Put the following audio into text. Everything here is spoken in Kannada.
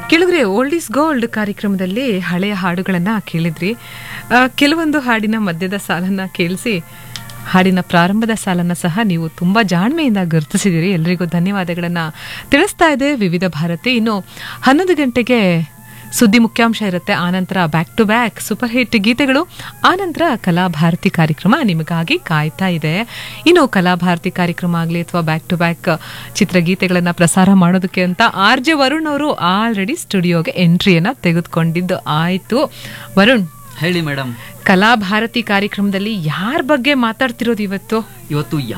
ಕೇಳಿದ್ರೆ ಓಲ್ಡ್ ಇಸ್ ಗೋಲ್ಡ್ ಕಾರ್ಯಕ್ರಮದಲ್ಲಿ ಹಳೆಯ ಹಾಡುಗಳನ್ನ ಕೇಳಿದ್ರಿ ಆ, ಕೆಲವೊಂದು ಹಾಡಿನ ಮಧ್ಯದ ಸಾಲನ್ನ ಕೇಳಿಸಿ ಹಾಡಿನ ಪ್ರಾರಂಭದ ಸಾಲನ್ನ ಸಹ ನೀವು ತುಂಬಾ ಜಾಣ್ಮೆಯಿಂದ ಗುರುತಿಸಿದಿರಿ ಎಲ್ರಿಗೂ ಧನ್ಯವಾದಗಳನ್ನ ತಿಳಿಸ್ತಾ ಇದೆ ವಿವಿಧ ಭಾರತಿ ಇನ್ನು ಹನ್ನೊಂದು ಗಂಟೆಗೆ ಸುದ್ದಿ ಮುಖ್ಯಾಂಶ ಇರುತ್ತೆ ಆನಂತರ back to back super hit ಗೀತೆಗಳು ಆನಂತರ ಕಲಾಭಾರತಿ ಕಾರ್ಯಕ್ರಮ ನಿಮಗಾಗಿ ಕಾಯ್ತಾ ಇದೆ ಇನ್ನು ಕಲಾಭಾರತಿ ಕಾರ್ಯಕ್ರಮ ಆಗಲಿ ಅಥವಾ ಬ್ಯಾಕ್ ಟು ಬ್ಯಾಕ್ ಚಿತ್ರಗೀತೆಗಳನ್ನ ಪ್ರಸಾರ ಮಾಡೋದಕ್ಕೆ ಅಂತ ಆರ್ ಜೆ ವರುಣ್ ಅವರು ಆಲ್ರೆಡಿ ಸ್ಟುಡಿಯೋಗೆ ಎಂಟ್ರಿಯನ್ನ ತೆಗೆದುಕೊಂಡಿದ್ದು ಆಯ್ತು ವರುಣ್ ಹೇಳಿ ಮೇಡಮ್ ಕಲಾಭಾರತಿ ಕಾರ್ಯಕ್ರಮದಲ್ಲಿ ಯಾರ ಬಗ್ಗೆ ಮಾತಾಡ್ತಿರೋದು ಇವತ್ತು ಇವತ್ತು